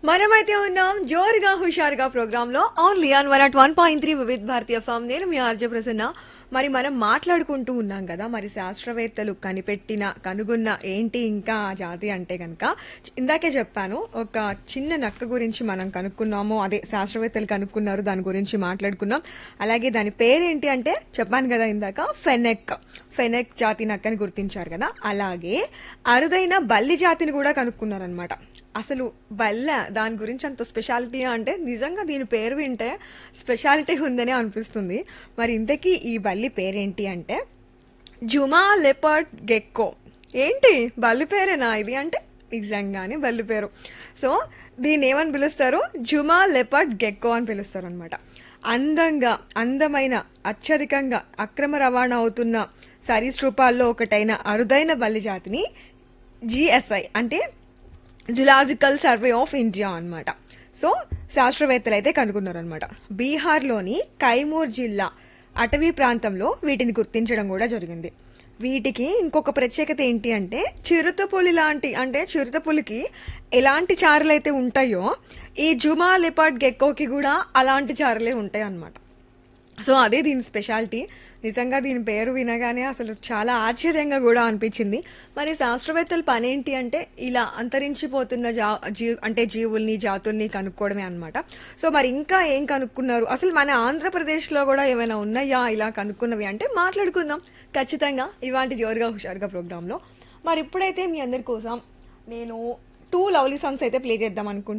మనమైతే ఉన్నాం జోరుగా హుషారుగా ప్రోగ్రామ్ లో only on one at one point three Vividh Bharati FM నేను మీ ఆర్జే ప్రసన్న మరి మనం మాట్లాడుకుంటూ ఉన్నాం కదా మరి శాస్త్రవేత్తలు కనిపెట్టిన కనుగొన్న ఏంటి ఇంకా ఆ జాతి అంటే కనుక ఇందాకే చెప్పాను ఒక చిన్న నక్క గురించి మనం కనుక్కున్నాము అదే శాస్త్రవేత్తలు కనుక్కున్నారు దాని గురించి మాట్లాడుకున్నాం అలాగే దాని పేరేంటి అంటే చెప్పాను కదా ఇందాక ఫెనెక్ ఫెనెక్ జాతి నక్కని గుర్తించారు కదా అలాగే అరుదైన బల్లి జాతిని కూడా కనుక్కున్నారనమాట అసలు బల్ల దాని గురించి అంత స్పెషాలిటీ అంటే నిజంగా దీని పేరు వింటే స్పెషాలిటీ ఉందని అనిపిస్తుంది మరి ఇంతకీ ఈ బల్లి పేరేంటి అంటే జుమా లెపర్డ్ గెక్కో ఏంటి బల్లి పేరేనా ఇది అంటే నిజంగానే బల్లి పేరు సో దీన్ని ఏమని పిలుస్తారు జుమా లెపర్డ్ గెక్కో అని పిలుస్తారు అనమాట అందంగా అందమైన అత్యధికంగా అక్రమ రవాణా అవుతున్న సరీసృపాల్లో ఒకటైన అరుదైన బల్లి జాతిని జిఎస్ఐ అంటే జులాజికల్ సర్వే ఆఫ్ ఇండియా అన్నమాట సో శాస్త్రవేత్తలు అయితే కనుగొన్నారనమాట బీహార్లోని కైమూర్ జిల్లా అటవీ ప్రాంతంలో వీటిని గుర్తించడం కూడా జరిగింది వీటికి ఇంకొక ప్రత్యేకత ఏంటి అంటే చిరుతపులి లాంటి అంటే చిరుతపులికి ఎలాంటి చారులు అయితే ఉంటాయో ఈ జుమా లిపర్డ్ గెక్కోకి కూడా అలాంటి చారులే ఉంటాయి అన్నమాట సో అదే దీని స్పెషాలిటీ నిజంగా దీని పేరు వినగానే అసలు చాలా ఆశ్చర్యంగా కూడా అనిపించింది మరి శాస్త్రవేత్తల పని ఏంటి అంటే ఇలా అంతరించిపోతున్న జా జీ అంటే జీవుల్ని జాతుల్ని కనుక్కోవడమే అనమాట సో మరి ఇంకా ఏం కనుక్కున్నారు అసలు మన ఆంధ్రప్రదేశ్లో కూడా ఏమైనా ఉన్నాయా ఇలా కనుక్కున్నవి అంటే మాట్లాడుకుందాం ఖచ్చితంగా ఇవాంటి జోరుగా హుషారుగా ప్రోగ్రాంలో మరి ఇప్పుడైతే మీ అందరి కోసం నేను టూ లవ్లీ సాంగ్స్ అయితే ప్లే చేద్దాం అనుకుంటున్నాను